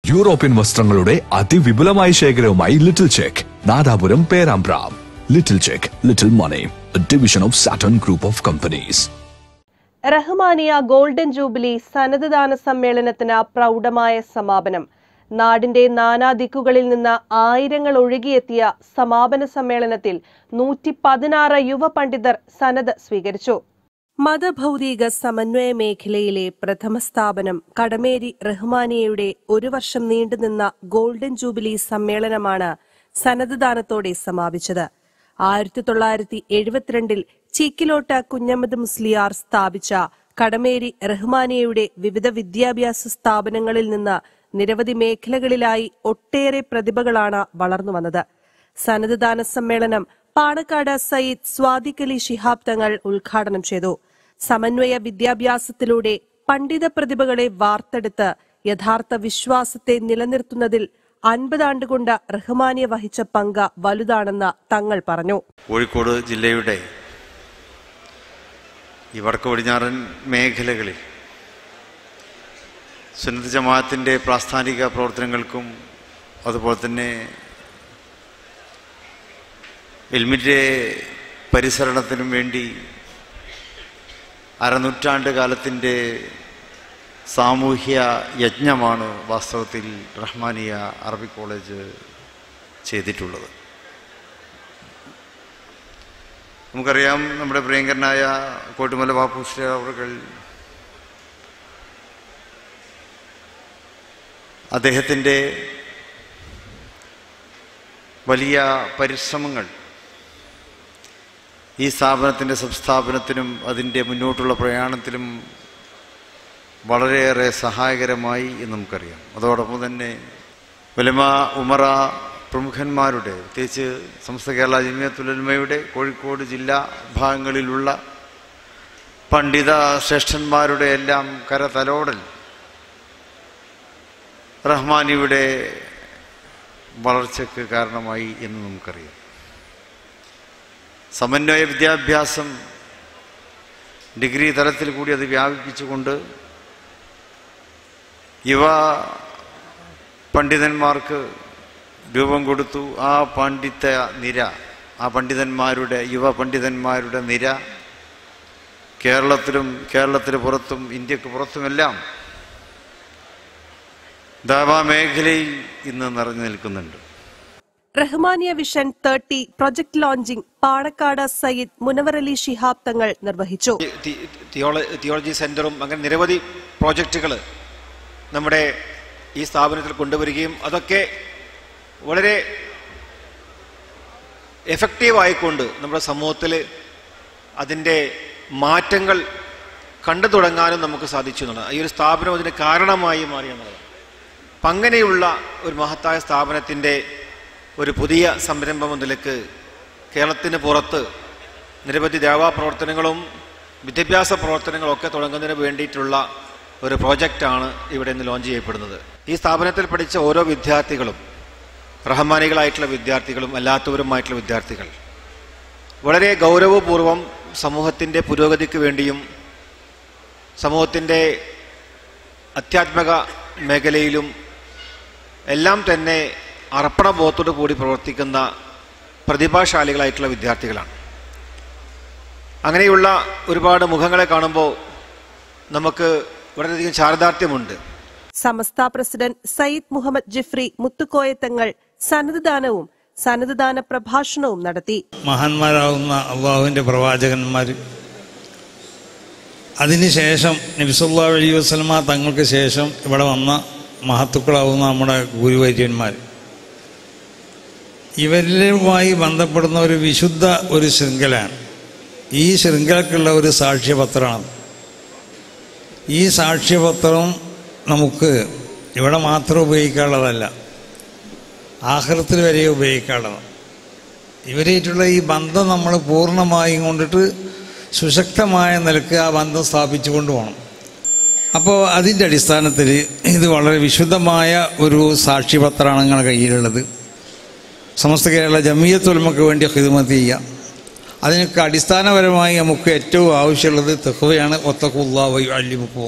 European വസ്ത്രങ്ങളുടെ അതിവിപുലമായ ശേഖരവുമായി ലിറ്റിൽ ചെക്ക് നാദാപുരം പേരാമ്പ്രാം Little Check Little Money division of Saturn group of companies Rahmania golden jubilee സന്നദ്ധദാന സമ്മേളനത്തിന് പ്രൗഢമായ സമാപനം നാടിന്റെ നാനാദിക്കുകളിൽ നിന്ന് ആയിരങ്ങൾ ഒഴുകിയെത്തിയ സമാപന സമ്മേളനത്തിൽ നൂറ്റി പതിനാറ് യുവ പണ്ഡിതർ സനത് സ്വീകരിച്ചു മതഭൗതിക സമന്വയ മേഖലയിലെ പ്രഥമ സ്ഥാപനം കടമേരി റഹ്മാനിയയുടെ ഒരു വർഷം നീണ്ടുനിന്ന ഗോൾഡൻ ജൂബിലി സമ്മേളനമാണ് സനദ്ദാനത്തോടെ സമാപിച്ചത് ആയിരത്തി തൊള്ളായിരത്തി എഴുപത്തിരണ്ടിൽ ചീക്കിലോട്ട കുഞ്ഞമ്മദ് മുസ്ലിയാർ സ്ഥാപിച്ച കടമേരി റഹ്മാനിയയുടെ വിവിധ വിദ്യാഭ്യാസ സ്ഥാപനങ്ങളിൽ നിന്ന് നിരവധി മേഖലകളിലായി ഒട്ടേറെ പ്രതിഭകളാണ് വളർന്നുവന്നത് സനദ്ദാന സമ്മേളനം പാണക്കാട് സയ്യിദ് സ്വാദിഖ് അലി ശിഹാബ് തങ്ങൾ ഉദ്ഘാടനം ചെയ്തു സമന്വയ വിദ്യാഭ്യാസത്തിലൂടെ പണ്ഡിത പ്രതിഭകളെ വാർത്തെടുത്ത് യഥാർത്ഥ വിശ്വാസത്തെ നിലനിർത്തുന്നതിൽ അൻപതാണ്ടുകൊണ്ട് റഹ്മാനിയ വഹിച്ച പങ്ക് വലുതാണെന്ന് തങ്ങൾ പറഞ്ഞു കോഴിക്കോട് ജില്ലയുടെ ഈ വടക്ക് പടിഞ്ഞാറൻ മേഖലകളിൽ സുന്നത്ത് ജമാഅത്തിൻ്റെ പ്രാസ്ഥാനിക പ്രവർത്തനങ്ങൾക്കും അതുപോലെ തന്നെ എൽമിൻ്റെ പരിസരണത്തിനും വേണ്ടി അരനൂറ്റാണ്ട് കാലത്തിൻ്റെ സാമൂഹ്യ യജ്ഞമാണ് വാസ്തവത്തിൽ റഹ്മാനിയ അറബി കോളേജ് ചെയ്തിട്ടുള്ളത് നമുക്കറിയാം നമ്മുടെ പ്രിയങ്കരനായ കോട്ടുമല ബാപ്പുശ്രീ അവർ അദ്ദേഹത്തിൻ്റെ വലിയ പരിശ്രമങ്ങൾ ഈ സ്ഥാപനത്തിൻ്റെ സംസ്ഥാപനത്തിനും അതിൻ്റെ മുന്നോട്ടുള്ള പ്രയാണത്തിലും വളരെയേറെ സഹായകരമായി എന്ന് നമുക്കറിയാം അതോടൊപ്പം തന്നെ വലമ ഉമറ പ്രമുഖന്മാരുടെ പ്രത്യേകിച്ച് സമസ്ത കേരള ജമിയത്തുലമയുടെ കോഴിക്കോട് ജില്ലാ ഭാഗങ്ങളിലുള്ള പണ്ഡിത ശ്രേഷ്ഠന്മാരുടെ എല്ലാം കരതലോടൽ റഹ്മാനിയുടെ വളർച്ചയ്ക്ക് കാരണമായി എന്ന് നമുക്കറിയാം സമന്വയ വിദ്യാഭ്യാസം ഡിഗ്രി തലത്തിൽ കൂടി അത് വ്യാപിപ്പിച്ചുകൊണ്ട് യുവ പണ്ഡിതന്മാർക്ക് രൂപം കൊടുത്തു ആ പണ്ഡിത നിര ആ പണ്ഡിതന്മാരുടെ യുവ പണ്ഡിതന്മാരുടെ നിര കേരളത്തിലും കേരളത്തിന് പുറത്തും ഇന്ത്യക്ക് പുറത്തുമെല്ലാം ദാവാ മേഖലയിൽ ഇന്ന് നിറഞ്ഞു നിൽക്കുന്നുണ്ട് Rahmania vision thirty project launching Panakkad Sayyid Munavar Ali Shihab Thangal നിർവഹിച്ചു തി- തിയോള- തിയോളജി സെന്ററും അങ്ങനെ നിരവധി പ്രോജക്റ്റുകൾ നമ്മുടെ ഈ സ്ഥാപനത്തിൽ കൊണ്ടുവരികയും അതൊക്കെ വളരെ എഫക്റ്റീവായിക്കൊണ്ട് നമ്മുടെ സമൂഹത്തിൽ അതിൻ്റെ മാറ്റങ്ങൾ കണ്ടു തുടങ്ങാനും നമുക്ക് സാധിച്ചു എന്നുള്ളത് ഈ ഒരു സ്ഥാപനം അതിന് കാരണമായി മാറി എന്നുള്ളത് അപ്പം അങ്ങനെയുള്ള ഒരു മഹത്തായ സ്ഥാപനത്തിൻ്റെ ഒരു പുതിയ സംരംഭം എന്ന നിലക്ക് കേരളത്തിന് പുറത്ത് നിരവധി ദേവാ പ്രവർത്തനങ്ങളും വിദ്യാഭ്യാസ പ്രവർത്തനങ്ങളും ഒക്കെ തുടങ്ങുന്നതിന് വേണ്ടിയിട്ടുള്ള ഒരു പ്രോജക്റ്റാണ് ഇവിടെ ഇന്ന് ലോഞ്ച് ചെയ്യപ്പെടുന്നത് ഈ സ്ഥാപനത്തിൽ പഠിച്ച ഓരോ വിദ്യാർത്ഥികളും റഹ്മാനികളായിട്ടുള്ള വിദ്യാർത്ഥികളും അല്ലാത്തവരുമായിട്ടുള്ള വിദ്യാർത്ഥികൾ വളരെ ഗൗരവപൂർവം സമൂഹത്തിൻ്റെ പുരോഗതിക്ക് വേണ്ടിയും സമൂഹത്തിൻ്റെ അധ്യാത്മിക മേഖലയിലും എല്ലാം തന്നെ അർപ്പണബോധത്തോടു കൂടി പ്രവർത്തിക്കുന്ന പ്രതിഭാശാലികളായിട്ടുള്ള വിദ്യാർത്ഥികളാണ് അങ്ങനെയുള്ള ഒരുപാട് മുഖങ്ങളെ കാണുമ്പോൾ നമുക്ക് വളരെയധികം ചാരിതാർത്ഥ്യമുണ്ട് സമസ്ത പ്രസിഡന്റ് സയ്യിദ് മുഹമ്മദ് ജിഫ്രി മുത്തുക്കോയ തങ്ങൾ സന്നദ്ധദാനവും സന്നദ്ധദാന പ്രഭാഷണവും നടത്തി മഹാന്മാരാകുന്ന അള്ളാഹുവിൻ്റെ പ്രവാചകന്മാർ അതിനുശേഷം നബിസുല്ലാ അലൈഹി വസ്ലമ തങ്ങൾക്ക് ശേഷം ഇവിടെ വന്ന മഹത്തുക്കളാവുന്ന നമ്മുടെ ഗുരുവര്യന്മാർ ഇവരുമായി ബന്ധപ്പെടുന്ന ഒരു വിശുദ്ധ ഒരു ശൃംഖലയാണ് ഈ ശൃംഖലക്കുള്ള ഒരു സാക്ഷ്യപത്രമാണ് ഈ സാക്ഷ്യപത്രം നമുക്ക് ഇവിടെ മാത്രം ഉപയോഗിക്കാനുള്ളതല്ല ആഹൃത്തിൽ വരെ ഉപയോഗിക്കാനുള്ളതാണ് ഇവരായിട്ടുള്ള ഈ ബന്ധം നമ്മൾ പൂർണ്ണമായും കൊണ്ടിട്ട് സുശക്തമായ നിലക്ക് ആ ബന്ധം സ്ഥാപിച്ചു കൊണ്ടുപോകണം അപ്പോൾ അതിൻ്റെ അടിസ്ഥാനത്തിൽ ഇത് വളരെ വിശുദ്ധമായ ഒരു സാക്ഷ്യപത്രമാണ് ഞങ്ങളുടെ കയ്യിലുള്ളത് സമസ്ത കേരള ജമീയത്തുലമക്ക് വേണ്ടി ഹിദ്മത്ത് ചെയ്യാം അതിനൊക്കെ അടിസ്ഥാനപരമായി നമുക്ക് ഏറ്റവും ആവശ്യമുള്ളത് തെഹുവയാണ് ഒത്തക്കുള്ള വൈ അല്ലിമുക്കുള്ള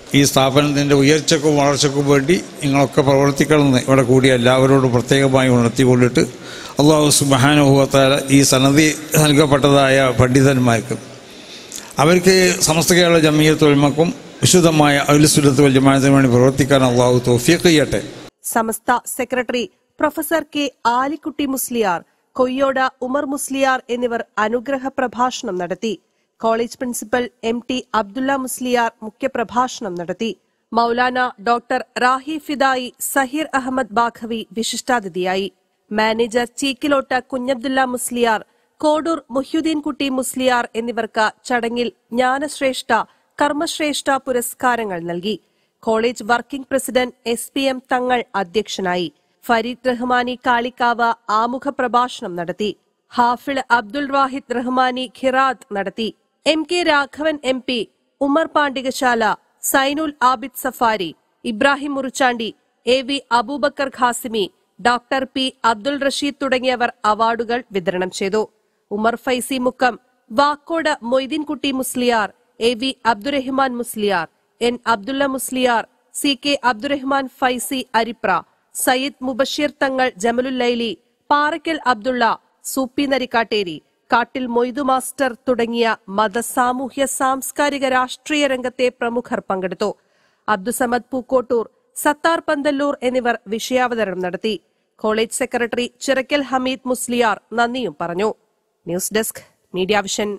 ഈ സ്ഥാപനത്തിൻ്റെ ഉയർച്ചക്കും വളർച്ചക്കും വേണ്ടി നിങ്ങളൊക്കെ പ്രവർത്തിക്കണമെന്ന് ഇവിടെ കൂടി എല്ലാവരോടും പ്രത്യേകമായി ഉണർത്തിക്കൊണ്ടിട്ട് അള്ളാഹു സുബാനുഭവത്താല ഈ സന്നദ്ധി നൽകപ്പെട്ടതായ പണ്ഡിതന്മാർക്ക് അവർക്ക് സമസ്ത കേരള ജമീയത്തൊഴിമക്കും വിശുദ്ധമായ അഖിലുസുലത്ത് വൽ ജമാഅത്തിന് വേണ്ടി പ്രവർത്തിക്കാൻ അള്ളാഹു തോഫിയൊക്കെ ചെയ്യട്ടെ Samastha secretary professor K Alikutty Musliyar Koyyode Umar Musliyar എന്നിവർ അനുഗ്രഹ പ്രഭാഷണം നടത്തി college principal M T Abdulla Musliyar മുഖ്യപ്രഭാഷണം നടത്തി മൗലാന ഡോക്ടർ റാഹി ഫിദായി സഹീർ അഹമ്മദ് ബാഖവി വിശിഷ്ടാതിഥിയായി മാനേജർ ചീക്കിലോട്ട കുഞ്ഞബ്ദുള്ള മുസ്ലിയാർ കോഡൂർ മുഹ്യുദ്ദീൻ കുട്ടി മുസ്ലിയാർ എന്നിവർക്ക് ചടങ്ങിൽ ജ്ഞാനശ്രേഷ്ഠ കർമ്മശ്രേഷ്ഠ പുരസ്കാരങ്ങൾ നൽകി college working president S P M Thangal അധ്യക്ഷനായി ഫരീദ് റഹ്മാനി കാളിക്കാവ് ആമുഖ പ്രഭാഷണം നടത്തി ഹാഫിൾ അബ്ദുൾ വാഹിദ് റഹ്മാനി ഖിറാത്ത് നടത്തി M K Raghavan M P Umar Pandikasala Zainul Abid Safari Ibrahim Murichandi A V Abubakar Qasimi doctor P Abdul Rasheed തുടങ്ങിയവർ അവാർഡുകൾ വിതരണം ചെയ്തു Umar Faizi Mukkam Vakkode Moideenkutty Musliyar A V Abdurahiman Musliyar N Abdulla Musliyar C K Abdurahman Faizi Aripra Sayyid Mubasheer Thangal Jamalullaili Parakkal Abdulla Soopy Narikkatteri കാട്ടിൽ മൊയ്തു മാസ്റ്റർ തുടങ്ങിയ മത സാമൂഹ്യ സാംസ്കാരിക രാഷ്ട്രീയ രംഗത്തെ പ്രമുഖർ പങ്കെടുത്തു അബ്ദുസമദ് പൂക്കോട്ടൂർ സത്താർ പന്തല്ലൂർ എന്നിവർ വിഷയാവതരണം നടത്തി കോളേജ് സെക്രട്ടറി ചിറക്കൽ ഹമീദ് മുസ്ലിയാർ നന്ദിയും പറഞ്ഞു news desk media vision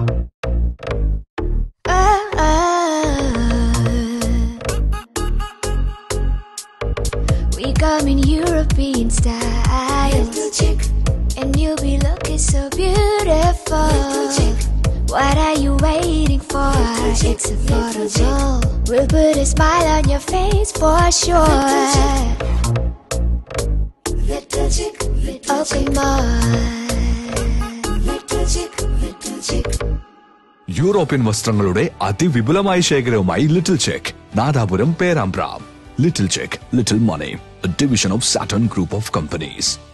We come in European style. And you'll be looking so beautiful. What are you waiting for? It's affordable. We'll put a smile on your face for sure. Oh, come on. European വസ്ത്രങ്ങളുടെ അതിവിപുലമായ ശേഖരവുമായി Little Check Nadapuram പേരാമ്പ്രാം Little Check Little Money division of Saturn group of companies